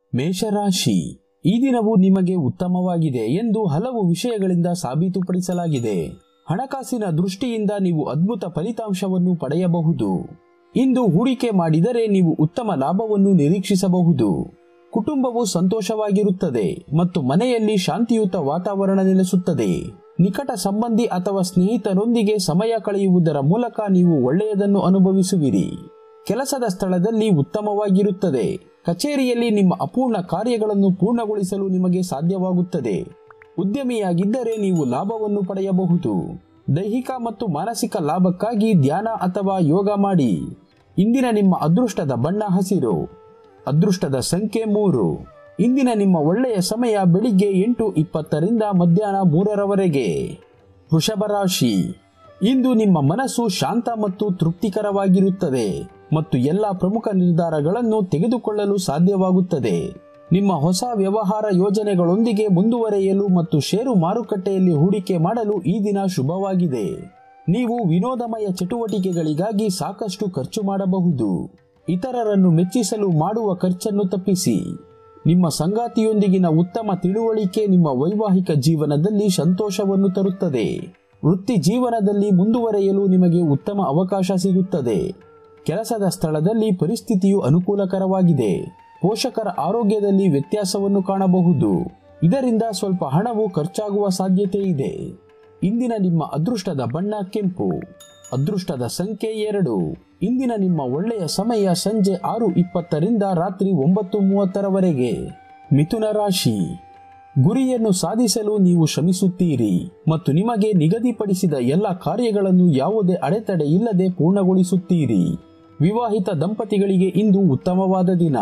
ಮೇಷರಾಶಿ ಈ ದಿನವು ನಿಮಗೆ ಉತ್ತಮವಾಗಿದೆ ಎಂದು ಹಲವು ವಿಷಯಗಳಿಂದ ಸಾಬೀತುಪಡಿಸಲಾಗಿದೆ ಹಣಕಾಸಿನ ದೃಷ್ಟಿಯಿಂದ ನೀವು ಅದ್ಭುತ ಫಲಿತಾಂಶವನ್ನು ಪಡೆಯಬಹುದು ಇಂದು ಹೂಡಿಕೆ ಮಾಡಿದರೆ ನೀವು ಉತ್ತಮ ಲಾಭವನ್ನು ನಿರೀಕ್ಷಿಸಬಹುದು ಕುಟುಂಬವು ಸಂತೋಷವಾಗಿರುತ್ತದೆ ಮತ್ತು ಮನೆಯಲ್ಲಿ ಶಾಂತಿಯುತ ವಾತಾವರಣ ನೆಲೆಸುತ್ತದೆ ನಿಕಟ ಸಂಬಂಧಿ ಅಥವಾ ಸ್ನೇಹಿತರೊಂದಿಗೆ ಸಮಯ ಕಳೆಯುವುದರ ಮೂಲಕ ನೀವು ಒಳ್ಳೆಯದನ್ನು ಅನುಭವಿಸುವಿರಿ ಕೆಲಸದ ಸ್ಥಳದಲ್ಲಿ ಉತ್ತಮವಾಗಿರುತ್ತದೆ ಕಚೇರಿಯಲ್ಲಿ ನಿಮ್ಮ ಅಪೂರ್ಣ ಕಾರ್ಯಗಳನ್ನು ಪೂರ್ಣಗೊಳಿಸಲು ನಿಮಗೆ ಸಾಧ್ಯವಾಗುತ್ತದೆ ಉದ್ಯಮಿಯಾಗಿದ್ದರೆ ನೀವು ಲಾಭವನ್ನು ಪಡೆಯಬಹುದು ದೈಹಿಕ ಮತ್ತು ಮಾನಸಿಕ ಲಾಭಕ್ಕಾಗಿ ಧ್ಯಾನ ಅಥವಾ ಯೋಗ ಮಾಡಿ ಇಂದಿನ ನಿಮ್ಮ ಅದೃಷ್ಟದ ಬಣ್ಣ ಹಸಿರು ಅದೃಷ್ಟದ ಸಂಖ್ಯೆ ಮೂರು ಇಂದಿನ ನಿಮ್ಮ ಒಳ್ಳೆಯ ಸಮಯ ಬೆಳಿಗ್ಗೆ ಎಂಟು ಇಪ್ಪತ್ತರಿಂದ ಮಧ್ಯಾಹ್ನ ಮೂರರವರೆಗೆ ವೃಷಭ ರಾಶಿ ಇಂದು ನಿಮ್ಮ ಮನಸ್ಸು ಶಾಂತ ಮತ್ತು ತೃಪ್ತಿಕರವಾಗಿರುತ್ತದೆ ಮತ್ತು ಎಲ್ಲ ಪ್ರಮುಖ ನಿರ್ಧಾರಗಳನ್ನು ತೆಗೆದುಕೊಳ್ಳಲು ಸಾಧ್ಯವಾಗುತ್ತದೆ ನಿಮ್ಮ ಹೊಸ ವ್ಯವಹಾರ ಯೋಜನೆಗಳೊಂದಿಗೆ ಮುಂದುವರಿಯಲು ಮತ್ತು ಷೇರು ಮಾರುಕಟ್ಟೆಯಲ್ಲಿ ಹೂಡಿಕೆ ಮಾಡಲು ಈ ದಿನ ಶುಭವಾಗಿದೆ ನೀವು ವಿನೋದಮಯ ಚಟುವಟಿಕೆಗಳಿಗಾಗಿ ಸಾಕಷ್ಟು ಖರ್ಚು ಮಾಡಬಹುದು ಇತರರನ್ನು ಮೆಚ್ಚಿಸಲು ಮಾಡುವ ಖರ್ಚನ್ನು ತಪ್ಪಿಸಿ ನಿಮ್ಮ ಸಂಗಾತಿಯೊಂದಿಗಿನ ಉತ್ತಮ ತಿಳುವಳಿಕೆ ನಿಮ್ಮ ವೈವಾಹಿಕ ಜೀವನದಲ್ಲಿ ಸಂತೋಷವನ್ನು ತರುತ್ತದೆ ವೃತ್ತಿ ಜೀವನದಲ್ಲಿ ಮುಂದುವರಿಯಲು ನಿಮಗೆ ಉತ್ತಮ ಅವಕಾಶ ಸಿಗುತ್ತದೆ ಕೆಲಸದ ಸ್ಥಳದಲ್ಲಿ ಪರಿಸ್ಥಿತಿಯು ಅನುಕೂಲಕರವಾಗಿದೆ ಪೋಷಕರ ಆರೋಗ್ಯದಲ್ಲಿ ವ್ಯತ್ಯಾಸವನ್ನು ಕಾಣಬಹುದು ಇದರಿಂದ ಸ್ವಲ್ಪ ಹಣವು ಖರ್ಚಾಗುವ ಸಾಧ್ಯತೆ ಇದೆ ಇಂದಿನ ನಿಮ್ಮ ಅದೃಷ್ಟದ ಬಣ್ಣ ಕೆಂಪು ಅದೃಷ್ಟದ ಸಂಖ್ಯೆ ಎರಡು ಇಂದಿನ ನಿಮ್ಮ ಒಳ್ಳೆಯ ಸಮಯ ಸಂಜೆ ಆರು ಇಪ್ಪತ್ತರಿಂದ ರಾತ್ರಿ ಒಂಬತ್ತು ಮೂವತ್ತರವರೆಗೆ ಮಿಥುನ ರಾಶಿ ಗುರಿಯನ್ನು ಸಾಧಿಸಲು ನೀವು ಶ್ರಮಿಸುತ್ತೀರಿ ಮತ್ತು ನಿಮಗೆ ನಿಗದಿಪಡಿಸಿದ ಎಲ್ಲ ಕಾರ್ಯಗಳನ್ನು ಯಾವುದೇ ಅಡೆತಡೆ ಇಲ್ಲದೆ ಪೂರ್ಣಗೊಳಿಸುತ್ತೀರಿ ವಿವಾಹಿತ ದಂಪತಿಗಳಿಗೆ ಇಂದು ಉತ್ತಮವಾದ ದಿನ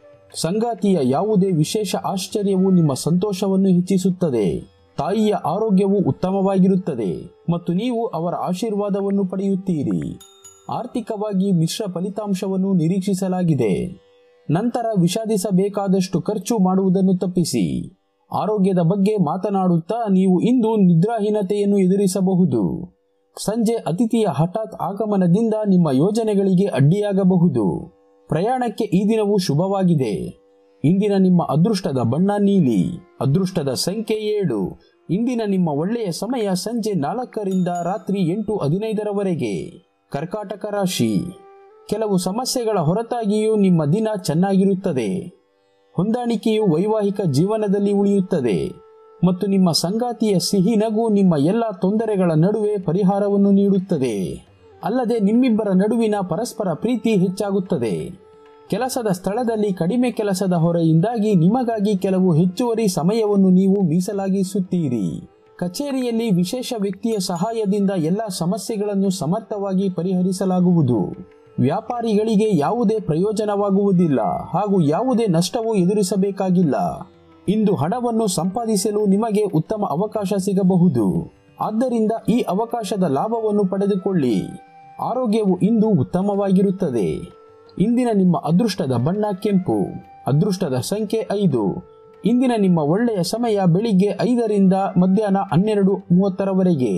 ಸಂಗಾತಿಯ ಯಾವುದೇ ವಿಶೇಷ ಆಶ್ಚರ್ಯವು ನಿಮ್ಮ ಸಂತೋಷವನ್ನು ಹೆಚ್ಚಿಸುತ್ತದೆ ತಾಯಿಯ ಆರೋಗ್ಯವು ಉತ್ತಮವಾಗಿರುತ್ತದೆ ಮತ್ತು ನೀವು ಅವರ ಆಶೀರ್ವಾದವನ್ನು ಪಡೆಯುತ್ತೀರಿ ಆರ್ಥಿಕವಾಗಿ ಮಿಶ್ರ ಫಲಿತಾಂಶವನ್ನು ನಿರೀಕ್ಷಿಸಲಾಗಿದೆ ನಂತರ ವಿಷಾದಿಸಬೇಕಾದಷ್ಟು ಖರ್ಚು ಮಾಡುವುದನ್ನು ತಪ್ಪಿಸಿ ಆರೋಗ್ಯದ ಬಗ್ಗೆ ಮಾತನಾಡುತ್ತಾ ನೀವು ಇಂದು ನಿದ್ರಾಹೀನತೆಯನ್ನು ಎದುರಿಸಬಹುದು ಸಂಜೆ ಅತಿಥಿಯ ಹಠಾತ್ ಆಗಮನದಿಂದ ನಿಮ್ಮ ಯೋಜನೆಗಳಿಗೆ ಅಡ್ಡಿಯಾಗಬಹುದು ಪ್ರಯಾಣಕ್ಕೆ ಈ ದಿನವು ಶುಭವಾಗಿದೆ ಇಂದಿನ ನಿಮ್ಮ ಅದೃಷ್ಟದ ಬಣ್ಣ ನೀಲಿ ಅದೃಷ್ಟದ ಸಂಖ್ಯೆ ಏಳು ಇಂದಿನ ನಿಮ್ಮ ಒಳ್ಳೆಯ ಸಮಯ ಸಂಜೆ ನಾಲ್ಕರಿಂದ ರಾತ್ರಿ ಎಂಟು ಹದಿನೈದರವರೆಗೆ ಕರ್ಕಾಟಕ ರಾಶಿ ಕೆಲವು ಸಮಸ್ಯೆಗಳ ಹೊರತಾಗಿಯೂ ನಿಮ್ಮ ದಿನ ಚೆನ್ನಾಗಿರುತ್ತದೆ ಹೊಂದಾಣಿಕೆಯು ವೈವಾಹಿಕ ಜೀವನದಲ್ಲಿ ಉಳಿಯುತ್ತದೆ ಮತ್ತು ನಿಮ್ಮ ಸಂಗಾತಿಯ ಸಿಹಿ ನಗು ನಿಮ್ಮ ಎಲ್ಲ ತೊಂದರೆಗಳ ನಡುವೆ ಪರಿಹಾರವನ್ನು ನೀಡುತ್ತದೆ ಅಲ್ಲದೆ ನಿಮ್ಮಿಬ್ಬರ ನಡುವಿನ ಪರಸ್ಪರ ಪ್ರೀತಿ ಹೆಚ್ಚಾಗುತ್ತದೆ ಕೆಲಸದ ಸ್ಥಳದಲ್ಲಿ ಕಡಿಮೆ ಕೆಲಸದ ಹೊರೆಯಿಂದಾಗಿ ನಿಮಗಾಗಿ ಕೆಲವು ಹೆಚ್ಚುವರಿ ಸಮಯವನ್ನು ನೀವು ಮೀಸಲಾಗಿಸುತ್ತೀರಿ ಕಚೇರಿಯಲ್ಲಿ ವಿಶೇಷ ವ್ಯಕ್ತಿಯ ಸಹಾಯದಿಂದ ಎಲ್ಲ ಸಮಸ್ಯೆಗಳನ್ನು ಸಮರ್ಥವಾಗಿ ಪರಿಹರಿಸಲಾಗುವುದು ವ್ಯಾಪಾರಿಗಳಿಗೆ ಯಾವುದೇ ಪ್ರಯೋಜನವಾಗುವುದಿಲ್ಲ ಹಾಗೂ ಯಾವುದೇ ನಷ್ಟವೂ ಎದುರಿಸಬೇಕಾಗಿಲ್ಲ ಇಂದು ಹಣವನ್ನು ಸಂಪಾದಿಸಲು ನಿಮಗೆ ಉತ್ತಮ ಅವಕಾಶ ಸಿಗಬಹುದು ಆದ್ದರಿಂದ ಈ ಅವಕಾಶದ ಲಾಭವನ್ನು ಪಡೆದುಕೊಳ್ಳಿ ಆರೋಗ್ಯವು ಇಂದು ಉತ್ತಮವಾಗಿರುತ್ತದೆ ಇಂದಿನ ನಿಮ್ಮ ಅದೃಷ್ಟದ ಬಣ್ಣ ಕೆಂಪು ಅದೃಷ್ಟದ ಸಂಖ್ಯೆ ಐದು ಇಂದಿನ ನಿಮ್ಮ ಒಳ್ಳೆಯ ಸಮಯ ಬೆಳಿಗ್ಗೆ ಐದರಿಂದ ಮಧ್ಯಾಹ್ನ ಹನ್ನೆರಡು ಮೂವತ್ತರವರೆಗೆ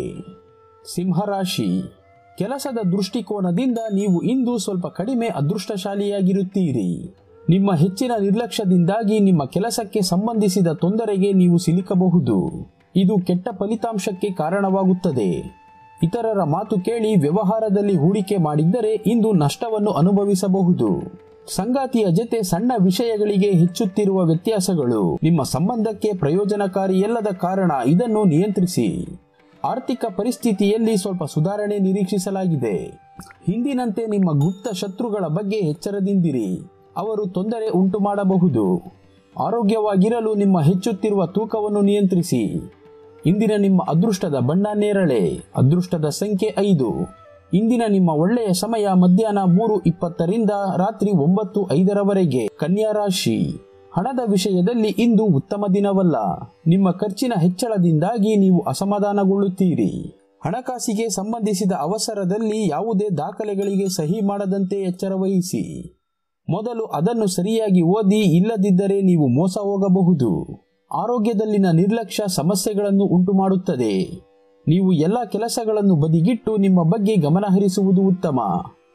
ಸಿಂಹರಾಶಿ ಕೆಲಸದ ದೃಷ್ಟಿಕೋನದಿಂದ ನೀವು ಇಂದು ಸ್ವಲ್ಪ ಕಡಿಮೆ ಅದೃಷ್ಟಶಾಲಿಯಾಗಿರುತ್ತೀರಿ ನಿಮ್ಮ ಹೆಚ್ಚಿನ ನಿರ್ಲಕ್ಷ್ಯದಿಂದಾಗಿ ನಿಮ್ಮ ಕೆಲಸಕ್ಕೆ ಸಂಬಂಧಿಸಿದ ತೊಂದರೆಗೆ ನೀವು ಸಿಲುಕಬಹುದು ಇದು ಕೆಟ್ಟ ಫಲಿತಾಂಶಕ್ಕೆ ಕಾರಣವಾಗುತ್ತದೆ ಇತರರ ಮಾತು ಕೇಳಿ ವ್ಯವಹಾರದಲ್ಲಿ ಹೂಡಿಕೆ ಮಾಡಿದ್ದರೆ ಇಂದು ನಷ್ಟವನ್ನು ಅನುಭವಿಸಬಹುದು ಸಂಗಾತಿಯ ಜೊತೆ ಸಣ್ಣ ವಿಷಯಗಳಿಗೆ ಹೆಚ್ಚುತ್ತಿರುವ ವ್ಯತ್ಯಾಸಗಳು ನಿಮ್ಮ ಸಂಬಂಧಕ್ಕೆ ಪ್ರಯೋಜನಕಾರಿಯಲ್ಲದ ಕಾರಣ ಇದನ್ನು ನಿಯಂತ್ರಿಸಿ ಆರ್ಥಿಕ ಪರಿಸ್ಥಿತಿಯಲ್ಲಿ ಸ್ವಲ್ಪ ಸುಧಾರಣೆ ನಿರೀಕ್ಷಿಸಲಾಗಿದೆ ಹಿಂದಿನಂತೆ ನಿಮ್ಮ ಗುಪ್ತ ಶತ್ರುಗಳ ಬಗ್ಗೆ ಎಚ್ಚರದಿಂದಿರಿ ಅವರು ತೊಂದರೆ ಉಂಟು ಮಾಡಬಹುದು ಆರೋಗ್ಯವಾಗಿರಲು ನಿಮ್ಮ ಹೆಚ್ಚುತ್ತಿರುವ ತೂಕವನ್ನು ನಿಯಂತ್ರಿಸಿ ಇಂದಿನ ನಿಮ್ಮ ಅದೃಷ್ಟದ ಬಣ್ಣ ನೇರಳೆ ಅದೃಷ್ಟದ ಸಂಖ್ಯೆ ಐದು ಇಂದಿನ ನಿಮ್ಮ ಒಳ್ಳೆಯ ಸಮಯ ಮಧ್ಯಾಹ್ನ ಮೂರು ಇಪ್ಪತ್ತರಿಂದ ರಾತ್ರಿ ಒಂಬತ್ತು ಐದರವರೆಗೆ ಕನ್ಯಾ ರಾಶಿ ಹಣದ ವಿಷಯದಲ್ಲಿ ಇಂದು ಉತ್ತಮ ದಿನವಲ್ಲ ನಿಮ್ಮ ಖರ್ಚಿನ ಹೆಚ್ಚಳದಿಂದಾಗಿ ನೀವು ಅಸಮಾಧಾನಗೊಳ್ಳುತ್ತೀರಿ ಹಣಕಾಸಿಗೆ ಸಂಬಂಧಿಸಿದ ಅವಸರದಲ್ಲಿ ಯಾವುದೇ ದಾಖಲೆಗಳಿಗೆ ಸಹಿ ಮಾಡದಂತೆ ಎಚ್ಚರ ವಹಿಸಿ ಮೊದಲು ಅದನ್ನು ಸರಿಯಾಗಿ ಓದಿ ಇಲ್ಲದಿದ್ದರೆ ನೀವು ಮೋಸ ಹೋಗಬಹುದು ಆರೋಗ್ಯದಲ್ಲಿನ ನಿರ್ಲಕ್ಷ್ಯ ಸಮಸ್ಯೆಗಳನ್ನು ಉಂಟುಮಾಡುತ್ತದೆ ನೀವು ಎಲ್ಲ ಕೆಲಸಗಳನ್ನು ಬದಿಗಿಟ್ಟು ನಿಮ್ಮ ಬಗ್ಗೆ ಗಮನಹರಿಸುವುದು ಉತ್ತಮ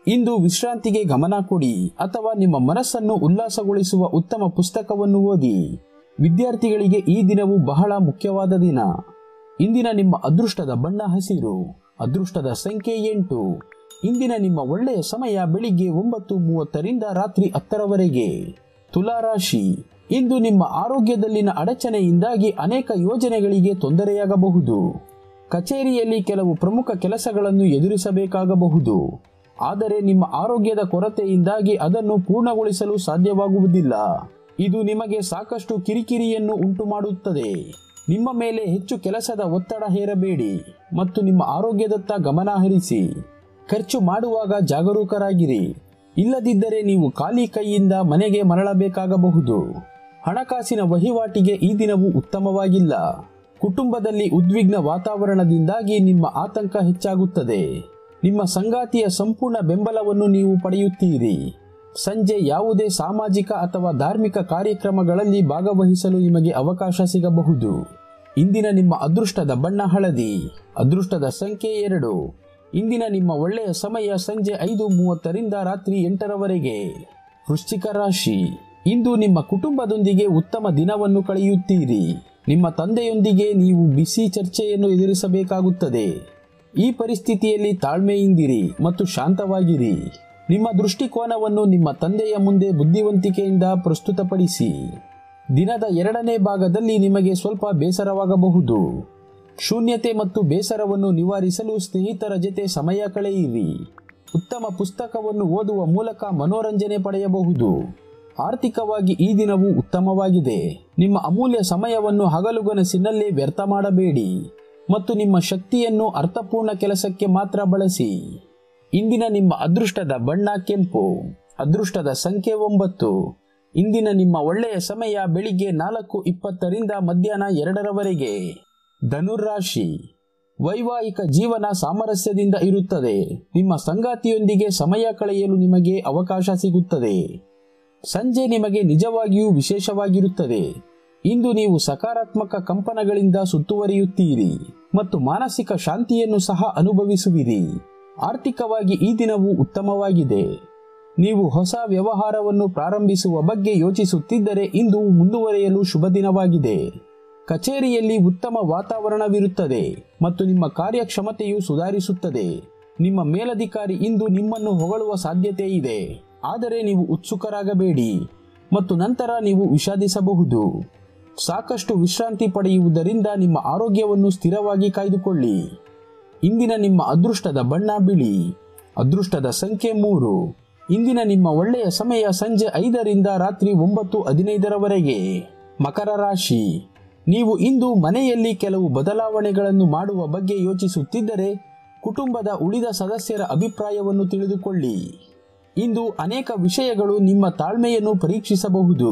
ಇಂದು ವಿಶ್ರಾಂತಿಗೆ ಗಮನ ಕೊಡಿ ಅಥವಾ ನಿಮ್ಮ ಮನಸ್ಸನ್ನು ಉಲ್ಲಾಸಗೊಳಿಸುವ ಉತ್ತಮ ಪುಸ್ತಕವನ್ನು ಓದಿ ವಿದ್ಯಾರ್ಥಿಗಳಿಗೆ ಈ ದಿನವು ಬಹಳ ಮುಖ್ಯವಾದ ದಿನ ಇಂದಿನ ನಿಮ್ಮ ಅದೃಷ್ಟದ ಬಣ್ಣ ಹಸಿರು ಅದೃಷ್ಟದ ಸಂಖ್ಯೆ ಎಂಟು ಇಂದಿನ ನಿಮ್ಮ ಒಳ್ಳೆಯ ಸಮಯ ಬೆಳಿಗ್ಗೆ ಒಂಬತ್ತು ಮೂವತ್ತರಿಂದ ರಾತ್ರಿ ಹತ್ತರವರೆಗೆ ತುಲಾರಾಶಿ ಇಂದು ನಿಮ್ಮ ಆರೋಗ್ಯದಲ್ಲಿನ ಅಡಚಣೆಯಿಂದಾಗಿ ಅನೇಕ ಯೋಜನೆಗಳಿಗೆ ತೊಂದರೆಯಾಗಬಹುದು ಕಚೇರಿಯಲ್ಲಿ ಕೆಲವು ಪ್ರಮುಖ ಕೆಲಸಗಳನ್ನು ಎದುರಿಸಬೇಕಾಗಬಹುದು ಆದರೆ ನಿಮ್ಮ ಆರೋಗ್ಯದ ಕೊರತೆಯಿಂದಾಗಿ ಅದನ್ನು ಪೂರ್ಣಗೊಳಿಸಲು ಸಾಧ್ಯವಾಗುವುದಿಲ್ಲ ಇದು ನಿಮಗೆ ಸಾಕಷ್ಟು ಕಿರಿಕಿರಿಯನ್ನು ಉಂಟು ಮಾಡುತ್ತದೆ ನಿಮ್ಮ ಮೇಲೆ ಹೆಚ್ಚು ಕೆಲಸದ ಒತ್ತಡ ಹೇರಬೇಡಿ ಮತ್ತು ನಿಮ್ಮ ಆರೋಗ್ಯದತ್ತ ಗಮನ ಹರಿಸಿ ಖರ್ಚು ಮಾಡುವಾಗ ಜಾಗರೂಕರಾಗಿರಿ ಇಲ್ಲದಿದ್ದರೆ ನೀವು ಖಾಲಿ ಕೈಯಿಂದ ಮನೆಗೆ ಮರಳಬೇಕಾಗಬಹುದು ಹಣಕಾಸಿನ ವಹಿವಾಟಿಗೆ ಈ ದಿನವು ಉತ್ತಮವಾಗಿಲ್ಲ ಕುಟುಂಬದಲ್ಲಿ ಉದ್ವಿಗ್ನ ವಾತಾವರಣದಿಂದಾಗಿ ನಿಮ್ಮ ಆತಂಕ ಹೆಚ್ಚಾಗುತ್ತದೆ ನಿಮ್ಮ ಸಂಗಾತಿಯ ಸಂಪೂರ್ಣ ಬೆಂಬಲವನ್ನು ನೀವು ಪಡೆಯುತ್ತೀರಿ ಸಂಜೆ ಯಾವುದೇ ಸಾಮಾಜಿಕ ಅಥವಾ ಧಾರ್ಮಿಕ ಕಾರ್ಯಕ್ರಮಗಳಲ್ಲಿ ಭಾಗವಹಿಸಲು ನಿಮಗೆ ಅವಕಾಶ ಸಿಗಬಹುದು ಇಂದಿನ ನಿಮ್ಮ ಅದೃಷ್ಟದ ಬಣ್ಣ ಹಳದಿ ಅದೃಷ್ಟದ ಸಂಖ್ಯೆ ಎರಡು ಇಂದಿನ ನಿಮ್ಮ ಒಳ್ಳೆಯ ಸಮಯ ಸಂಜೆ ಐದು ಮೂವತ್ತರಿಂದ ರಾತ್ರಿ ಎಂಟರವರೆಗೆ ವೃಶ್ಚಿಕ ರಾಶಿ ಇಂದು ನಿಮ್ಮ ಕುಟುಂಬದೊಂದಿಗೆ ಉತ್ತಮ ದಿನವನ್ನು ಕಳೆಯುತ್ತೀರಿ ನಿಮ್ಮ ತಂದೆಯೊಂದಿಗೆ ನೀವು ಬಿಸಿ ಚರ್ಚೆಯನ್ನು ಎದುರಿಸಬೇಕಾಗುತ್ತದೆ ಈ ಪರಿಸ್ಥಿತಿಯಲ್ಲಿ ತಾಳ್ಮೆಯಿಂದಿರಿ ಮತ್ತು ಶಾಂತವಾಗಿರಿ ನಿಮ್ಮ ದೃಷ್ಟಿಕೋನವನ್ನು ನಿಮ್ಮ ತಂದೆಯ ಮುಂದೆ ಬುದ್ಧಿವಂತಿಕೆಯಿಂದ ಪ್ರಸ್ತುತಪಡಿಸಿ ದಿನದ ಎರಡನೇ ಭಾಗದಲ್ಲಿ ನಿಮಗೆ ಸ್ವಲ್ಪ ಬೇಸರವಾಗಬಹುದು ಶೂನ್ಯತೆ ಮತ್ತು ಬೇಸರವನ್ನು ನಿವಾರಿಸಲು ಸ್ನೇಹಿತರ ಜೊತೆ ಸಮಯ ಕಳೆಯಿರಿ ಉತ್ತಮ ಪುಸ್ತಕವನ್ನು ಓದುವ ಮೂಲಕ ಮನೋರಂಜನೆ ಪಡೆಯಬಹುದು ಆರ್ಥಿಕವಾಗಿ ಈ ದಿನವು ಉತ್ತಮವಾಗಿದೆ ನಿಮ್ಮ ಅಮೂಲ್ಯ ಸಮಯವನ್ನು ಹಗಲುಗನಸಿನಲ್ಲಿ ವ್ಯರ್ಥ ಮಾಡಬೇಡಿ ಮತ್ತು ನಿಮ್ಮ ಶಕ್ತಿಯನ್ನು ಅರ್ಥಪೂರ್ಣ ಕೆಲಸಕ್ಕೆ ಮಾತ್ರ ಬಳಸಿ ಇಂದಿನ ನಿಮ್ಮ ಅದೃಷ್ಟದ ಬಣ್ಣ ಕೆಂಪು ಅದೃಷ್ಟದ ಸಂಖ್ಯೆ ಒಂಬತ್ತು ಇಂದಿನ ನಿಮ್ಮ ಒಳ್ಳೆಯ ಸಮಯ ಬೆಳಿಗ್ಗೆ ನಾಲ್ಕು ಇಪ್ಪತ್ತರಿಂದ ಮಧ್ಯಾಹ್ನ ಎರಡರವರೆಗೆ ಧನುರಾಶಿ ವೈವಾಹಿಕ ಜೀವನ ಸಾಮರಸ್ಯದಿಂದ ಇರುತ್ತದೆ ನಿಮ್ಮ ಸಂಗಾತಿಯೊಂದಿಗೆ ಸಮಯ ಕಳೆಯಲು ನಿಮಗೆ ಅವಕಾಶ ಸಿಗುತ್ತದೆ ಸಂಜೆ ನಿಮಗೆ ನಿಜವಾಗಿಯೂ ವಿಶೇಷವಾಗಿರುತ್ತದೆ ಇಂದು ನೀವು ಸಕಾರಾತ್ಮಕ ಕಂಪನಗಳಿಂದ ಸುತ್ತುವರಿಯುತ್ತೀರಿ ಮತ್ತು ಮಾನಸಿಕ ಶಾಂತಿಯನ್ನು ಸಹ ಅನುಭವಿಸುವಿರಿ ಆರ್ಥಿಕವಾಗಿ ಈ ದಿನವು ಉತ್ತಮವಾಗಿದೆ ನೀವು ಹೊಸ ವ್ಯವಹಾರವನ್ನು ಪ್ರಾರಂಭಿಸುವ ಬಗ್ಗೆ ಯೋಚಿಸುತ್ತಿದ್ದರೆ ಇಂದು ಮುಂದುವರಿಯಲು ಶುಭ ದಿನವಾಗಿದೆ ಕಚೇರಿಯಲ್ಲಿ ಉತ್ತಮ ವಾತಾವರಣವಿರುತ್ತದೆ ಮತ್ತು ನಿಮ್ಮ ಕಾರ್ಯಕ್ಷಮತೆಯು ಸುಧಾರಿಸುತ್ತದೆ ನಿಮ್ಮ ಮೇಲಧಿಕಾರಿ ಇಂದು ನಿಮ್ಮನ್ನು ಹೊಗಳುವ ಸಾಧ್ಯತೆ ಇದೆ ಆದರೆ ನೀವು ಉತ್ಸುಕರಾಗಬೇಡಿ ಮತ್ತು ನಂತರ ನೀವು ವಿಷಾದಿಸಬಹುದು ಸಾಕಷ್ಟು ವಿಶ್ರಾಂತಿ ಪಡೆಯುವುದರಿಂದ ನಿಮ್ಮ ಆರೋಗ್ಯವನ್ನು ಸ್ಥಿರವಾಗಿ ಕಾಯ್ದುಕೊಳ್ಳಿ ಇಂದಿನ ನಿಮ್ಮ ಅದೃಷ್ಟದ ಬಣ್ಣ ಬಿಳಿ ಅದೃಷ್ಟದ ಸಂಖ್ಯೆ ಮೂರು ಇಂದಿನ ನಿಮ್ಮ ಒಳ್ಳೆಯ ಸಮಯ ಸಂಜೆ ಐದರಿಂದ ರಾತ್ರಿ ಒಂಬತ್ತು ಹದಿನೈದರವರೆಗೆ ಮಕರ ರಾಶಿ ನೀವು ಇಂದು ಮನೆಯಲ್ಲಿ ಕೆಲವು ಬದಲಾವಣೆಗಳನ್ನು ಮಾಡುವ ಬಗ್ಗೆ ಯೋಚಿಸುತ್ತಿದ್ದರೆ ಕುಟುಂಬದ ಉಳಿದ ಸದಸ್ಯರ ಅಭಿಪ್ರಾಯವನ್ನು ತಿಳಿದುಕೊಳ್ಳಿ ಇಂದು ಅನೇಕ ವಿಷಯಗಳು ನಿಮ್ಮ ತಾಳ್ಮೆಯನ್ನು ಪರೀಕ್ಷಿಸಬಹುದು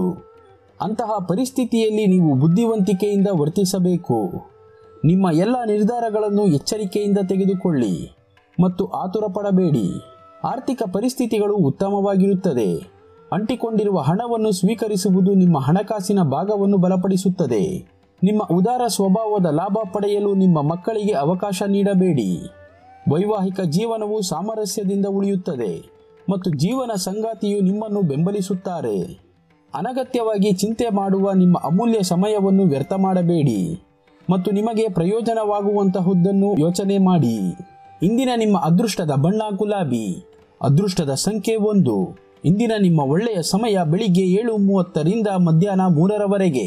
ಅಂತಹ ಪರಿಸ್ಥಿತಿಯಲ್ಲಿ ನೀವು ಬುದ್ಧಿವಂತಿಕೆಯಿಂದ ವರ್ತಿಸಬೇಕು ನಿಮ್ಮ ಎಲ್ಲ ನಿರ್ಧಾರಗಳನ್ನು ಎಚ್ಚರಿಕೆಯಿಂದ ತೆಗೆದುಕೊಳ್ಳಿ ಮತ್ತು ಆತುರ ಪಡಬೇಡಿ ಆರ್ಥಿಕ ಪರಿಸ್ಥಿತಿಗಳು ಉತ್ತಮವಾಗಿರುತ್ತದೆ ಅಂಟಿಕೊಂಡಿರುವ ಹಣವನ್ನು ಸ್ವೀಕರಿಸುವುದು ನಿಮ್ಮ ಹಣಕಾಸಿನ ಭಾಗವನ್ನು ಬಲಪಡಿಸುತ್ತದೆ ನಿಮ್ಮ ಉದಾರ ಸ್ವಭಾವದ ಲಾಭ ಪಡೆಯಲು ನಿಮ್ಮ ಮಕ್ಕಳಿಗೆ ಅವಕಾಶ ನೀಡಬೇಡಿ ವೈವಾಹಿಕ ಜೀವನವು ಸಾಮರಸ್ಯದಿಂದ ಉಳಿಯುತ್ತದೆ ಮತ್ತು ಜೀವನ ಸಂಗಾತಿಯು ನಿಮ್ಮನ್ನು ಬೆಂಬಲಿಸುತ್ತಾರೆ ಅನಗತ್ಯವಾಗಿ ಚಿಂತೆ ಮಾಡುವ ನಿಮ್ಮ ಅಮೂಲ್ಯ ಸಮಯವನ್ನು ವ್ಯರ್ಥ ಮಾಡಬೇಡಿ ಮತ್ತು ನಿಮಗೆ ಪ್ರಯೋಜನವಾಗುವಂತಹದ್ದನ್ನು ಯೋಚನೆ ಮಾಡಿ ಇಂದಿನ ನಿಮ್ಮ ಅದೃಷ್ಟದ ಬಣ್ಣ ಗುಲಾಬಿ ಅದೃಷ್ಟದ ಸಂಖ್ಯೆ ಒಂದು ಇಂದಿನ ನಿಮ್ಮ ಒಳ್ಳೆಯ ಸಮಯ ಬೆಳಿಗ್ಗೆ ಏಳು ಮೂವತ್ತರಿಂದ ಮಧ್ಯಾಹ್ನ ಮೂರರವರೆಗೆ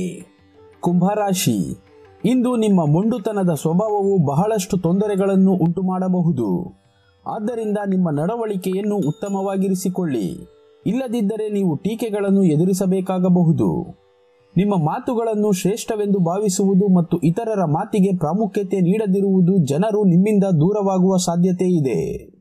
ಕುಂಭರಾಶಿ ಇಂದು ನಿಮ್ಮ ಮೊಂಡುತನದ ಸ್ವಭಾವವು ಬಹಳಷ್ಟು ತೊಂದರೆಗಳನ್ನು ಉಂಟು ಮಾಡಬಹುದು ಆದ್ದರಿಂದ ನಿಮ್ಮ ನಡವಳಿಕೆಯನ್ನು ಉತ್ತಮವಾಗಿರಿಸಿಕೊಳ್ಳಿ ಇಲ್ಲದಿದ್ದರೆ ನೀವು ಟೀಕೆಗಳನ್ನು ಎದುರಿಸಬೇಕಾಗಬಹುದು ನಿಮ್ಮ ಮಾತುಗಳನ್ನು ಶ್ರೇಷ್ಠವೆಂದು ಭಾವಿಸುವುದು ಮತ್ತು ಇತರರ ಮಾತಿಗೆ ಪ್ರಾಮುಖ್ಯತೆ ನೀಡದಿರುವುದು ಜನರು ನಿಮ್ಮಿಂದ ದೂರವಾಗುವ ಸಾಧ್ಯತೆ ಇದೆ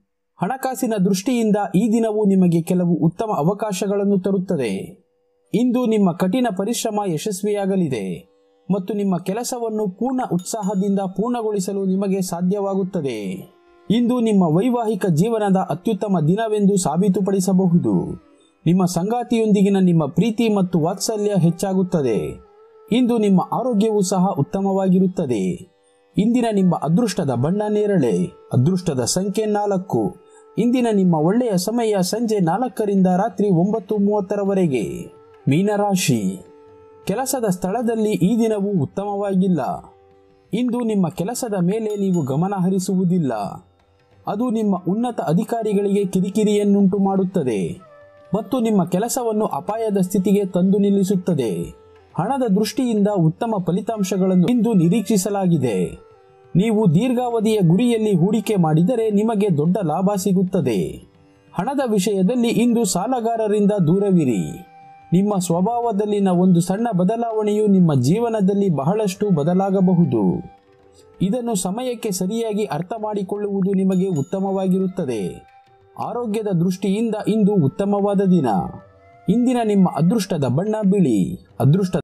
ಹಣಕಾಸಿನ ದೃಷ್ಟಿಯಿಂದ ಈ ದಿನವು ನಿಮಗೆ ಕೆಲವು ಉತ್ತಮ ಅವಕಾಶಗಳನ್ನು ತರುತ್ತದೆ ಇಂದು ನಿಮ್ಮ ಕಠಿಣ ಪರಿಶ್ರಮ ಯಶಸ್ವಿಯಾಗಲಿದೆ ಮತ್ತು ನಿಮ್ಮ ಕೆಲಸವನ್ನು ಪೂರ್ಣ ಉತ್ಸಾಹದಿಂದ ಪೂರ್ಣಗೊಳಿಸಲು ನಿಮಗೆ ಸಾಧ್ಯವಾಗುತ್ತದೆ ಇಂದು ನಿಮ್ಮ ವೈವಾಹಿಕ ಜೀವನದ ಅತ್ಯುತ್ತಮ ದಿನವೆಂದು ಸಾಬೀತುಪಡಿಸಬಹುದು ನಿಮ್ಮ ಸಂಗಾತಿಯೊಂದಿಗಿನ ನಿಮ್ಮ ಪ್ರೀತಿ ಮತ್ತು ವಾತ್ಸಲ್ಯ ಹೆಚ್ಚಾಗುತ್ತದೆ ಇಂದು ನಿಮ್ಮ ಆರೋಗ್ಯವೂ ಸಹ ಉತ್ತಮವಾಗಿರುತ್ತದೆ ಇಂದಿನ ನಿಮ್ಮ ಅದೃಷ್ಟದ ಬಣ್ಣ ನೇರಳೆ ಅದೃಷ್ಟದ ಸಂಖ್ಯೆ ನಾಲ್ಕು ಇಂದಿನ ನಿಮ್ಮ ಒಳ್ಳೆಯ ಸಮಯ ಸಂಜೆ ನಾಲ್ಕರಿಂದ ರಾತ್ರಿ ಒಂಬತ್ತು ಮೂವತ್ತರವರೆಗೆ ಮೀನರಾಶಿ ಕೆಲಸದ ಸ್ಥಳದಲ್ಲಿ ಈ ದಿನವು ಉತ್ತಮವಾಗಿಲ್ಲ ಇಂದು ನಿಮ್ಮ ಕೆಲಸದ ಮೇಲೆ ನೀವು ಗಮನ ಹರಿಸುವುದಿಲ್ಲ ಅದು ನಿಮ್ಮ ಉನ್ನತ ಅಧಿಕಾರಿಗಳಿಗೆ ಕಿರಿಕಿರಿಯನ್ನುಂಟು ಮಾಡುತ್ತದೆ ಮತ್ತು ನಿಮ್ಮ ಕೆಲಸವನ್ನು ಅಪಾಯದ ಸ್ಥಿತಿಗೆ ತಂದು ನಿಲ್ಲಿಸುತ್ತದೆ ಹಣದ ದೃಷ್ಟಿಯಿಂದ ಉತ್ತಮ ಫಲಿತಾಂಶಗಳನ್ನು ಇಂದು ನಿರೀಕ್ಷಿಸಲಾಗಿದೆ ನೀವು ದೀರ್ಘಾವಧಿಯ ಗುರಿಯಲ್ಲಿ ಹೂಡಿಕೆ ಮಾಡಿದರೆ ನಿಮಗೆ ದೊಡ್ಡ ಲಾಭ ಸಿಗುತ್ತದೆ ಹಣದ ವಿಷಯದಲ್ಲಿ ಇಂದು ಸಾಲಗಾರರಿಂದ ದೂರವಿರಿ ನಿಮ್ಮ ಸ್ವಭಾವದಲ್ಲಿನ ಒಂದು ಸಣ್ಣ ಬದಲಾವಣೆಯು ನಿಮ್ಮ ಜೀವನದಲ್ಲಿ ಬಹಳಷ್ಟು ಬದಲಾಗಬಹುದು ಇದನ್ನು ಸಮಯಕ್ಕೆ ಸರಿಯಾಗಿ ಅರ್ಥ ಮಾಡಿಕೊಳ್ಳುವುದು ನಿಮಗೆ ಉತ್ತಮವಾಗಿರುತ್ತದೆ ಆರೋಗ್ಯದ ದೃಷ್ಟಿಯಿಂದ ಇಂದು ಉತ್ತಮವಾದ ದಿನ ಇಂದಿನ ನಿಮ್ಮ ಅದೃಷ್ಟದ ಬಣ್ಣ ಬಿಳಿ ಅದೃಷ್ಟ